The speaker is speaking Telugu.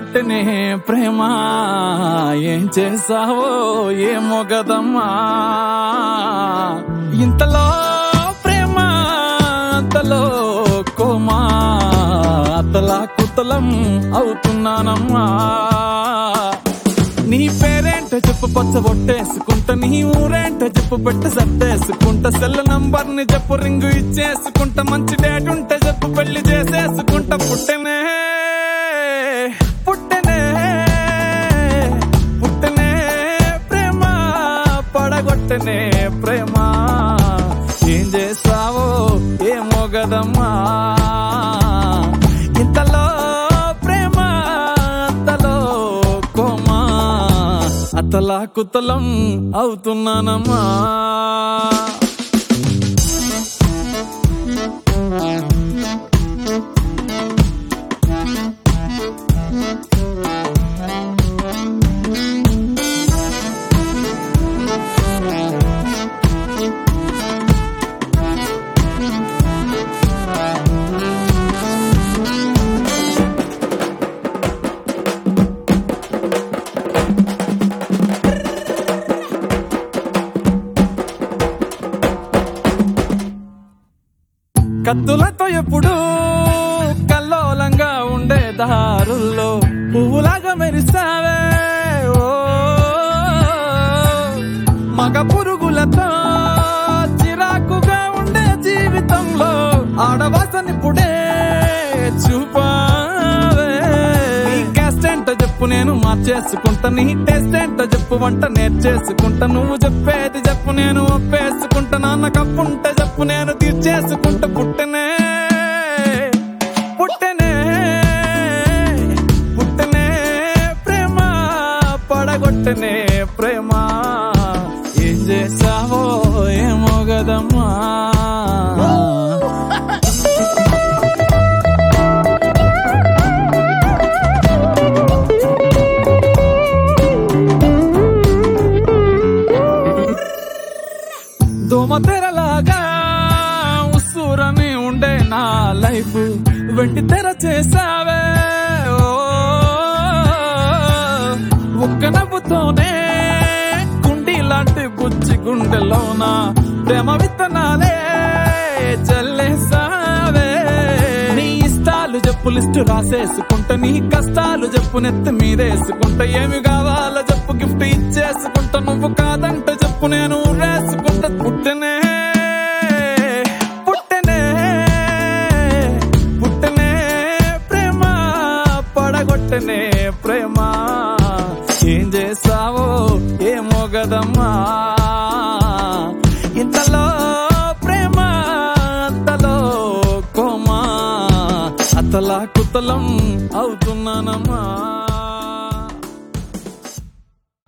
పడగొట్టనే ప్రేమ ఏం చేసావో ఏమో గదమ్మా ఇంతలో ప్రేమ అంతలో కోమా అతలా కుతలం అవుతున్నానమ్మా నీ పేరేంటో చెప్పు పచ్చ బొట్టేసుకుంటా నీ ఊరేంటో చెప్పు పెట్టి సర్దేసుకుంటా సెల్ నంబర్ ని చెప్పు రింగు ఇచ్చేసుకుంటా మంచి డేట్ ఉంటే చెప్పు పెళ్లి చేసేసుకుంటా పుట్టెనే పుట్టెనే పుట్టెనే ప్రేమ పడగొట్టనే ప్రేమ ఏం చేసావో ఏమో గదమ్మా ఇంతలో ప్రేమ అంతలో కోమా అతలా కుతలం అవుతున్నానమ్మా కత్తులతో ఎప్పుడు కల్లోలంగా ఉండే దారుల్లో పువ్వులాగా మెరిసావే ఓ మగ పురుగులతో చిరాకుగా ఉండే జీవితంలో ఆడవాసనిప్పుడే చూపావే నీ క్యాస్ట్ ఏంటో చెప్పు నేను మార్చేసుకుంటా నీ టేస్ట్ ఏంటో చెప్పు వంట నేర్చేసుకుంటా నువ్వు చెప్పేది చెప్పు నేను ఒప్పేసుకుంటా నాన్న కప్పుంటే చెప్పు నేను తీర్చేసుకుంటా పుట్టనే పుట్టనే పుట్టనే ప్రేమ పడగొట్టనే ప్రేమ ఏం చేసావో ఏమో గదమ్మా దోమ తెరలాగా ఉస్సూరని ఉండే నా లైఫ్ వెంటి తెర చేసావే ఓ, ఒక్క నవ్వుతోనే కుండి లాంటి బుజ్జి గుండెలోన ప్రేమ విత్తనాలే చల్లేసావే నీ ఇష్టాలు చెప్పు లిస్టు రాసేసుకుంటా నీ కష్టాలు చెప్పు నెత్తి మీదేసుకుంటా ఏమి కావాలో చెప్పు గిఫ్ట్ ఇచ్చేసుకుంటా నువ్వు కాదంట చెప్పు నేను ఊరేసుకుంటా పుట్టనే పుట్టనే పుట్టనే ప్రేమ పడగొట్టనే ప్రేమ ఏం చేసావో ఏమో గదమ్మా ఇంతలో ప్రేమ అంతలో కోమా అతలా కుతలం అవుతున్నానమ్మా